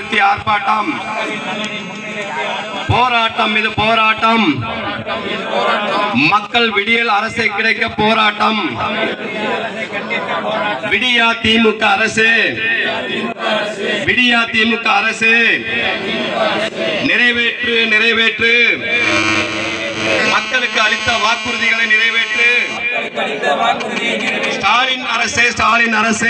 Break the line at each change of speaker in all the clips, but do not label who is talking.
நிறுத்தி ஆர்ப்பாட்டம் போராட்டம் இது போராட்டம் மக்கள் விடியல் அரசை கிடைக்க போராட்டம் விடியா திமுக அரசு விடியா திமுக அரசு நிறைவேற்று நிறைவேற்று மக்களுக்கு அளித்த வாக்குறுதிகளை நிறைவேற்று ஸ்டாலின் அரசே ஸ்டாலின் அரசு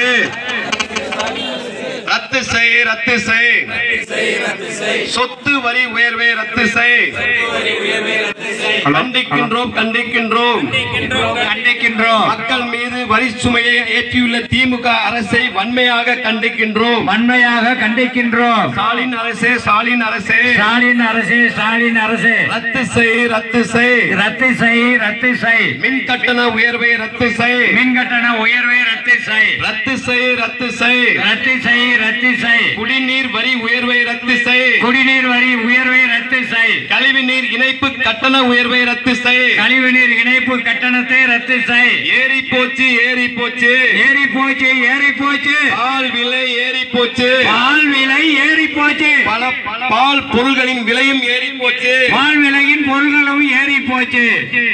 ரத்து செய் ரத்து செய் சொத்து வரி உயர்வை ரத்து செய் கண்டிக்கின்றோம் கண்டிக்கின்றோம்
கண்டிக்கின்றோம்
மக்கள் மீது வரி சுமையை ஏற்றியுள்ள திமுக அரசை வன்மையாக கண்டிக்கின்றோம்
வன்மையாக கண்டிக்கின்றோம்
ஸ்டாலின் அரசே ஸ்டாலின் அரசே
ஸ்டாலின் அரசு ஸ்டாலின் அரசு
ரத்து செய் ரத்து செய்
ரத்து செய் ரத்து செய்
மின் கட்டண உயர்வை ரத்து செய்
மின் கட்டண உயர்வை ரத்து செய்
ரத்து செய் ரத்து செய்
ரத்து செய் ரத்து செய்
குடிநீர் வரி உயர்வை ரத்து செய்
குடிநீர் வரி உயர்வை ரத்து செய்
கழிவுநீர் இணைப்பு கட்டண உயர்வை ரத்து செய்
கழிவுநீர் இணைப்பு கட்டணத்தை ரத்து செய்
ஏறி போச்சு ஏறி போச்சு
ஏறி போச்சு ஏறி போச்சு
பால் விலை ஏறி போச்சு
பால் விலை ஏறி போச்சு
பல பால் பொருள்களின் விலையும் ஏறி போச்சு
பால் விலையின் பொருள்களும் ஏறி போச்சு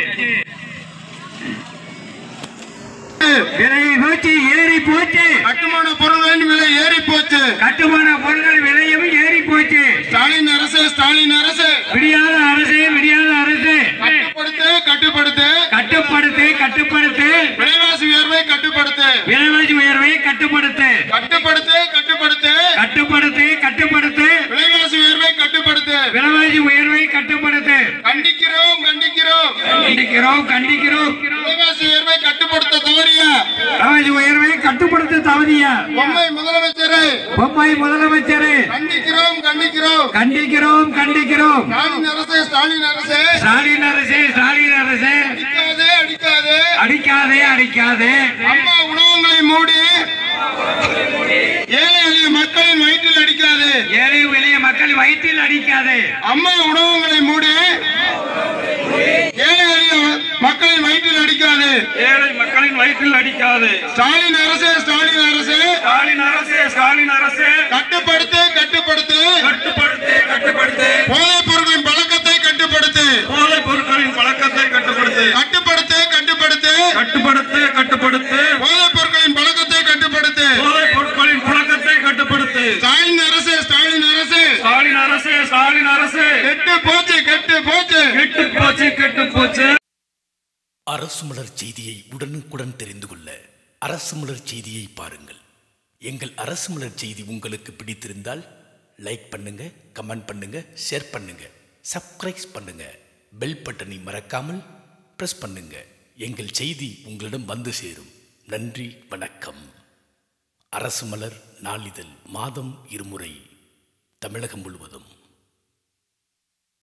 விலை போச்சு ஏறி போச்சு
கட்டுமான பொருள்களின் விலை ஏறி போச்சு
கட்டுமான பொருட்கள் விலையும் ஏறி போச்சு
ஸ்டாலின் அரசு ஸ்டாலின் அரசு
விடியாத அரசு விடியாத அரசு
கட்டுப்படுத்து கட்டுப்படுத்து
கட்டுப்படுத்து கட்டுப்படுத்து
விலைவாசி உயர்வை கட்டுப்படுத்து
விலைவாசி உயர்வை கட்டுப்படுத்து
கட்டுப்படுத்து கட்டுப்படுத்து
கட்டுப்படுத்து கட்டுப்படுத்து
விலைவாசி உயர்வை கட்டுப்படுத்து
விலைவாசி உயர்வை கட்டுப்படுத்து
கண்டிக்கிறோம் கண்டிக்கிறோம்
கண்டிக்கிறோம் கண்டிக்கிறோம்
விலைவாசி உயர்வை கட்டுப்படுத்த தவறிய
விலைவாசி உயர்வை கட்டுப்படுத்த தவறிய
பொம்மை முதலமைச்சரை
பொம்மை முதலமைச்சரே
கண்டிக்கிறோம் கண்டிக்கிறோம்
கண்டிக்கிறோம் கண்டிக்கிறோம்
ஸ்டாலின் அரசு ஸ்டாலின் அரசு
ஸ்டாலின் அரசு ஸ்டாலின் அரசு
அடிக்காதே அடிக்காதே
அடிக்காதே அடிக்காதே
அம்மா உணவகங்களை மூடி ஏழை எளிய மக்களின் வயிற்றில் அடிக்காது
ஏழை எளிய மக்கள் வயிற்றில் அடிக்காதே
அம்மா உணவகங்களை மூடி ஏழை எளிய மக்களின் வயிற்றில் அடிக்காது
ஏழை மக்களின் வயிற்றில் அடிக்காது
ஸ்டாலின் அரசு ஸ்டாலின் அரசு
ஸ்டாலின் அரசு ஸ்டாலின் அரசு
கட்டுப்படுத்து கட்டுப்படுத்து
கட்டுப்படுத்து கட்டுப்படுத்து
போதைப் பொருட்களின் பழக்கத்தை கட்டுப்படுத்து
போதைப் பொருட்களின் பழக்கத்தை கட்டுப்படுத்து
கட்டுப்படுத்து கட்டுப்படுத்து
கட்டுப்படுத்து கட்டுப்படுத்து
போதைப் பொருட்களின் பழக்கத்தை கட்டுப்படுத்து
போதைப் பொருட்களின் பழக்கத்தை கட்டுப்படுத்து
ஸ்டாலின் அரசு ஸ்டாலின் அரசு
ஸ்டாலின் அரசு ஸ்டாலின் அரசு
கெட்டு போச்சு கெட்டு போச்சு
கெட்டு போச்சு கெட்டு போச்சு
அரசு மலர் செய்தியை உடனுக்குடன் தெரிந்து கொள்ள அரசு மலர் செய்தியை பாருங்கள் எங்கள் அரசு மலர் செய்தி உங்களுக்கு பிடித்திருந்தால் லைக் பண்ணுங்க கமெண்ட் பண்ணுங்க ஷேர் பண்ணுங்க சப்ஸ்கிரைப் பண்ணுங்க பெல் பட்டனை மறக்காமல் பிரஸ் பண்ணுங்க எங்கள் செய்தி உங்களிடம் வந்து சேரும் நன்றி வணக்கம் அரசு மலர் நாளிதழ் மாதம் இருமுறை தமிழகம் முழுவதும்